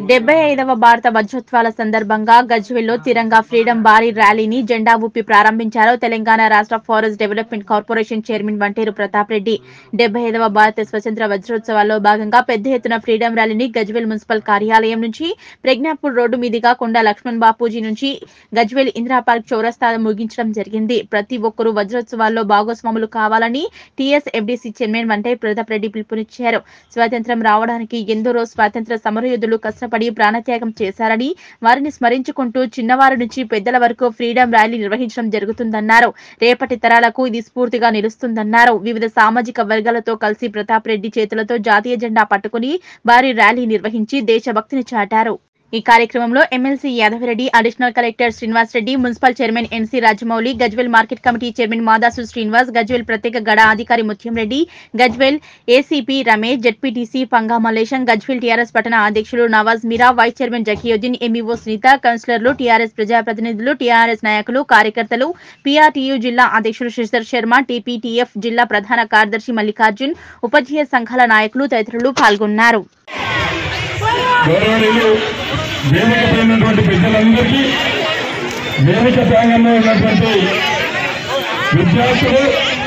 డెబ్బై ఐదవ భారత వజ్రోత్సవాల సందర్భంగా గజ్వెల్లో తిరంగా ఫ్రీడమ్ భారీ ర్యాలీని జెండా ఊపి ప్రారంభించారు తెలంగాణ రాష్ట్ర forest development corporation chairman Vanteru Pratap Reddy డెబ్బై ఐదవ భారత స్వతంత్ర వజ్రోత్సవాల్లో భాగంగా పెద్ద ఎత్తున ఫ్రీడమ్ ర్యాలీని గజ్వెల్ మున్సిపల్ కార్యాలయం నుంచి ప్రజ్ఞాపూర్ రోడ్డు మీదుగా కొండ లక్ష్మణ్ బాపూజీ నుంచి గజ్వెల్ ఇందిరా పార్క్ చౌరస్తా ముగించడం జరిగింది ప్రతి ఒక్కరూ వజ్రోత్సవాల్లో భాగస్వాములు కావాలని టీఎస్ ఎఫ్డీసీ చైర్మన్ వంటే ప్రతాప్ రెడ్డి పిలుపునిచ్చారు స్వాతంత్ర్యం రావడానికి ఎందరో స్వాతంత్ర సమరయోధులు కష్టపడి ప్రాణత్యాగం చేశారని వారిని స్మరించుకుంటూ చిన్నవారి నుంచి పెద్దల వరకు ఫ్రీడమ్ ర్యాలీ నిర్వహించడం జరుగుతుందన్నారు రేపటి తరాలకు ఇది స్ఫూర్తిగా నిలుస్తుందన్నారు వివిధ సామాజిక వర్గాలతో కలిసి ప్రతాప్ రెడ్డి చేతులతో జాతీయ జెండా పట్టుకుని భారీ ర్యాలీ నిర్వహించి దేశభక్తిని చాటారు ఈ కార్యక్రమంలో MLC Yadava Reddy additional collector Srinivas Reddy municipal chairman NC Rajamouli Gajwel market committee chairman Madasu Srinivas Gajwel ప్రత్యేక గడ అధికారి Mutyam Reddy Gajwel ACP Ramesh ZPTC Panga Mallesham Gajwel TRS పట్టణ అధ్యక్షులు Nawaz Meera vice chairman Zakiuddin MEO Sunitha కౌన్సిలర్లు టీఆర్ఎస్ ప్రజాప్రతినిధులు టీఆర్ఎస్ నాయకులు కార్యకర్తలు పీఆర్టీయూ జిల్లా అధ్యక్షులు శ్రీధర్ శర్మ టీపీటీఎఫ్ జిల్లా ప్రధాన కార్యదర్శి మల్లికార్జున్ ఉపాధ్యాయ సంఘాల నాయకులు తదితరులు పాల్గొన్నారు గౌరవనీయులు వేదిక పైనటువంటి పెద్దలందరికీ వేదిక ప్రాంగంలో ఉన్నటువంటి విద్యార్థులు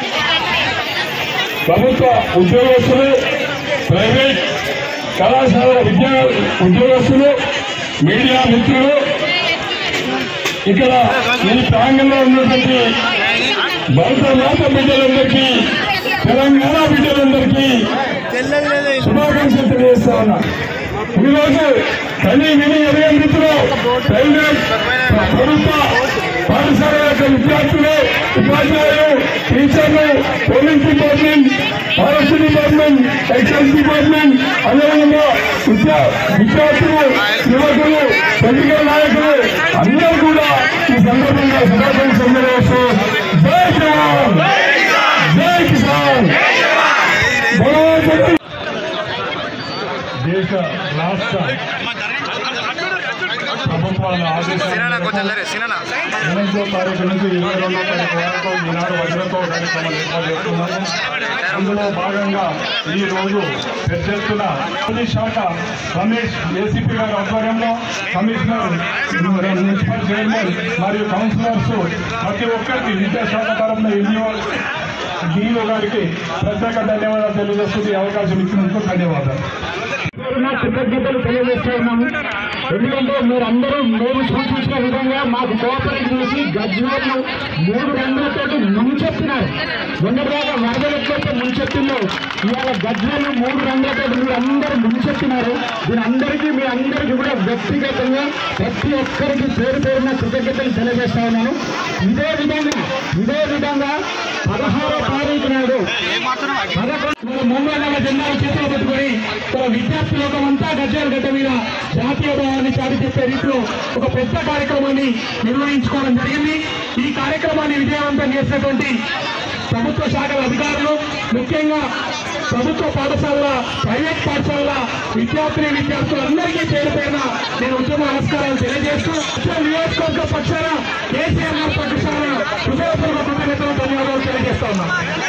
ప్రభుత్వ ఉద్యోగస్తులు ప్రైవేట్ కళాశాల విద్యా ఉద్యోగస్తులు మీడియా మిత్రులు ఇక్కడ ఈ ప్రాంగంలో ఉన్నటువంటి భరత మాత బిడ్డలందరికీ తెలంగాణ బిడ్డలందరికీ శుభాకాంక్షలు తెలియజేస్తా ఉన్నా ఈరోజు కని విని ఎదిగే మిత్రులు ప్రైవేట్ ప్రభుత్వ పాఠశాల యొక్క విద్యార్థులు ఉపాధ్యాయులు టీచర్లు police department forest department excise department అదేవిధంగా విద్యా విద్యార్థులు యువకులు పొలిటికల్ నాయకులు అందరూ కూడా ఈ సందర్భంగా శుభాకాంక్షలు తెలియజేస్తూ జై జవాన్ జై కిసాన్ బలో జై దేశ రాష్ట్ర ప్రభుత్వాల సినానా కొంచెం ఆదేశాల లేరే సినానా ఎనిమిదో తారీఖు నుంచి ఇరవై రెండో తారీఖు వరకు ఈనాడు వజ్రతో కార్యక్రమాలు ఏర్పాటు చేస్తున్నాము అందులో భాగంగా ఈ రోజు పెద్ద ఎత్తున పోలీస్ శాఖ రమేష్ ఏసీపీ గారి ఆధ్వర్యంలో కమిషనర్ మున్సిపల్ చైర్మన్ మరియు కౌన్సిలర్స్ ప్రతి ఒక్కరికి విద్యాశాఖ తరఫున ఎన్జిఓ డిఓ గారికి ప్రత్యేక ధన్యవాదాలు తెలియజేస్తుంది ఈ అవకాశం ఇచ్చినందుకు ధన్యవాదాలు నా కృతజ్ఞతలు తెలియజేస్తా ఉన్నాము ఎందుకంటే మీరందరూ మేము సూచించిన విధంగా మాకు కోఆపరేట్ చేసి గజ్వేలు మూడు రంగులతోటి ముంచెత్తినారు మొన్నటిదాకా వరదలు ఎట్లయితే ముంచెత్తిందో ఇవాళ గజ్వేలు మూడు రంగులతో మీరు అందరూ ముంచెత్తినారు దీని అందరికీ మీ అందరికీ కూడా వ్యక్తిగతంగా ప్రతి ఒక్కరికి పేరు పేరున కృతజ్ఞతలు తెలియజేస్తా ఉన్నాను ఇదే విధంగా ఇదే విధంగా పదహారో తారీఖు నాడు పదకొండు ముంబై నెల జెండాలు చేతిలో పెట్టుకొని ఒక విద్యార్థి లోకం అంతా గజ్జాల గడ్డ మీద జాతీయ భావాన్ని చాటి చెప్పే రీతిలో ఒక పెద్ద కార్యక్రమాన్ని నిర్వహించుకోవడం జరిగింది ఈ కార్యక్రమాన్ని విజయవంతం చేసినటువంటి ప్రభుత్వ శాఖల అధికారులు ముఖ్యంగా ప్రభుత్వ పాఠశాలల ప్రైవేట్ పాఠశాలల విద్యార్థిని విద్యార్థులందరికీ పేరు పేరున నేను ఉద్యమ నమస్కారాలు తెలియజేస్తూ ఉత్తర నియోజకవర్గ పక్షాన కేసీఆర్ గారి పక్షాన హృదయపూర్వక కృతజ్ఞతలు ధన్యవాదాలు తెలియజేస్తా ఉన్నాను